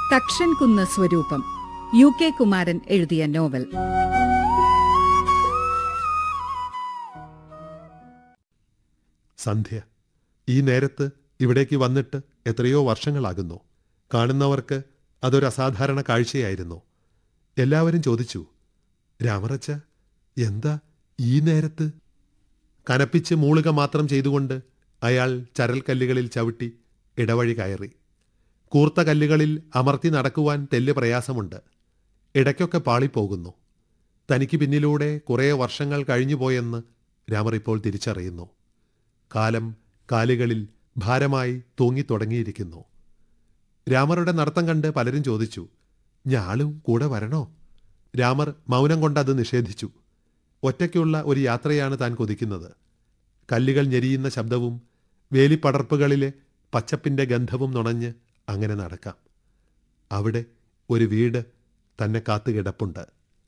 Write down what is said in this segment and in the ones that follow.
തക്ഷൻ കുന്ന് സ്വരൂപം U K Kumaran എഴുതിയ നോവൽ സന്ധ്യ ഈ നേരത്ത് ഇവിടേക്ക് വന്നിട്ട് എത്രയോ വർഷങ്ങളാകുന്നു കാണുന്നവർക്ക് അതൊരു അസാധാരണ കാഴ്ചയായിരുന്നു എല്ലാവരും ചോദിച്ചു രാമറച്ച എന്താ ഈ നേരത്ത് കനപ്പിച്ച് മൂളുക മാത്രം ചെയ്തുകൊണ്ട് അയാൾ ചരൽക്കല്ലുകളിൽ ചവിട്ടി ഇടവഴി കയറി കൂർത്ത കല്ലുകളിൽ അമർത്തി നടക്കുവാൻ തെല്ല് പ്രയാസമുണ്ട് ഇടയ്ക്കൊക്കെ പാളിപ്പോകുന്നു തനിക്ക് പിന്നിലൂടെ കുറേ വർഷങ്ങൾ കഴിഞ്ഞുപോയെന്ന് രാമർ ഇപ്പോൾ തിരിച്ചറിയുന്നു കാലം കാലുകളിൽ ഭാരമായി തൂങ്ങിത്തുടങ്ങിയിരിക്കുന്നു രാമറുടെ നടത്തം കണ്ട് പലരും ചോദിച്ചു ഞാളും കൂടെ വരണോ രാമർ മൗനം കൊണ്ടത് നിഷേധിച്ചു ഒറ്റയ്ക്കുള്ള ഒരു യാത്രയാണ് താൻ കൊതിക്കുന്നത് കല്ലുകൾ ഞെരിയുന്ന ശബ്ദവും വേലിപ്പടർപ്പുകളിലെ പച്ചപ്പിന്റെ ഗന്ധവും നുണഞ്ഞ് അങ്ങനെ നടക്കാം അവിടെ ഒരു വീട് തന്നെ കാത്തുകിടപ്പുണ്ട്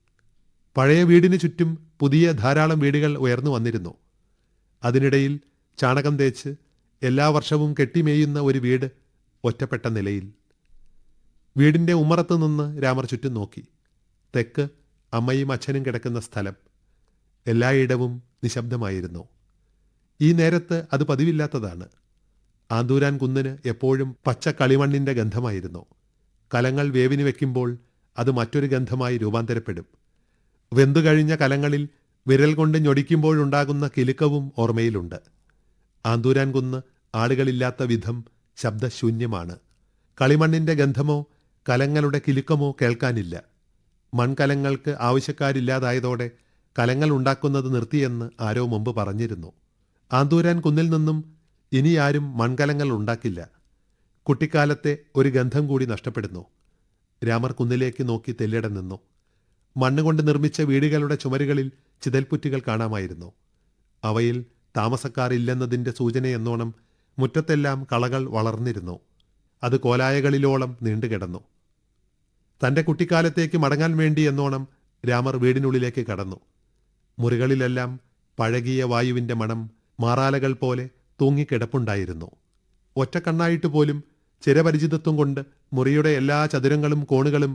പഴയ വീടിന് ചുറ്റും പുതിയ ധാരാളം വീടുകൾ ഉയർന്നു വന്നിരുന്നു അതിനിടയിൽ ചാണകം തേച്ച് എല്ലാ വർഷവും കെട്ടിമേയുന്ന ഒരു വീട് ഒറ്റപ്പെട്ട നിലയിൽ വീടിന്റെ ഉമ്മറത്തു നിന്ന് രാമർ ചുറ്റും നോക്കി തെക്ക് അമ്മയും അച്ഛനും കിടക്കുന്ന സ്ഥലം എല്ലായിടവും നിശബ്ദമായിരുന്നു ഈ നേരത്ത് അത് പതിവില്ലാത്തതാണ് ആന്തൂരാൻ കുന്നിന് എപ്പോഴും പച്ച കളിമണ്ണിന്റെ ഗന്ധമായിരുന്നു കലങ്ങൾ വേവിന് വെക്കുമ്പോൾ അത് മറ്റൊരു ഗന്ധമായി രൂപാന്തരപ്പെടും വെന്തുകഴിഞ്ഞ കലങ്ങളിൽ വിരൽ കൊണ്ട് ഞൊടിക്കുമ്പോഴുണ്ടാകുന്ന കിലുക്കവും ഓർമ്മയിലുണ്ട് ആന്തൂരാൻ കുന്ന് ആളുകളില്ലാത്ത വിധം ശബ്ദശൂന്യമാണ് കളിമണ്ണിന്റെ ഗന്ധമോ കലങ്ങളുടെ കിലുക്കമോ കേൾക്കാനില്ല മൺകലങ്ങൾക്ക് ആവശ്യക്കാരില്ലാതായതോടെ കലങ്ങൾ ഉണ്ടാക്കുന്നത് നിർത്തിയെന്ന് ആരോ മുമ്പ് പറഞ്ഞിരുന്നു ആന്തൂരാൻ കുന്നിൽ നിന്നും ഇനി ആരും മൺകലങ്ങൾ ഉണ്ടാക്കില്ല കുട്ടിക്കാലത്തെ ഒരു ഗന്ധം കൂടി നഷ്ടപ്പെടുന്നു രാമർ കുന്നിലേക്ക് നോക്കി തെല്ലിട നിന്നു മണ്ണുകൊണ്ട് നിർമ്മിച്ച വീടുകളുടെ ചുമരുകളിൽ ചിതൽപ്പുറ്റുകൾ കാണാമായിരുന്നു അവയിൽ താമസക്കാർ ഇല്ലെന്നതിന്റെ സൂചനയെന്നോണം മുറ്റത്തെല്ലാം കളകൾ വളർന്നിരുന്നു അത് കോലായകളിലോളം നീണ്ടുകിടന്നു തന്റെ കുട്ടിക്കാലത്തേക്ക് മടങ്ങാൻ വേണ്ടി എന്നോണം രാമർ വീടിനുള്ളിലേക്ക് കടന്നു മുറികളിലെല്ലാം പഴകിയ വായുവിന്റെ മണം മാറാലകൾ പോലെ തൂങ്ങിക്കിടപ്പുണ്ടായിരുന്നു ഒറ്റക്കണ്ണായിട്ട് പോലും ചിരപരിചിതത്വം കൊണ്ട് മുറിയുടെ എല്ലാ ചതുരങ്ങളും കോണുകളും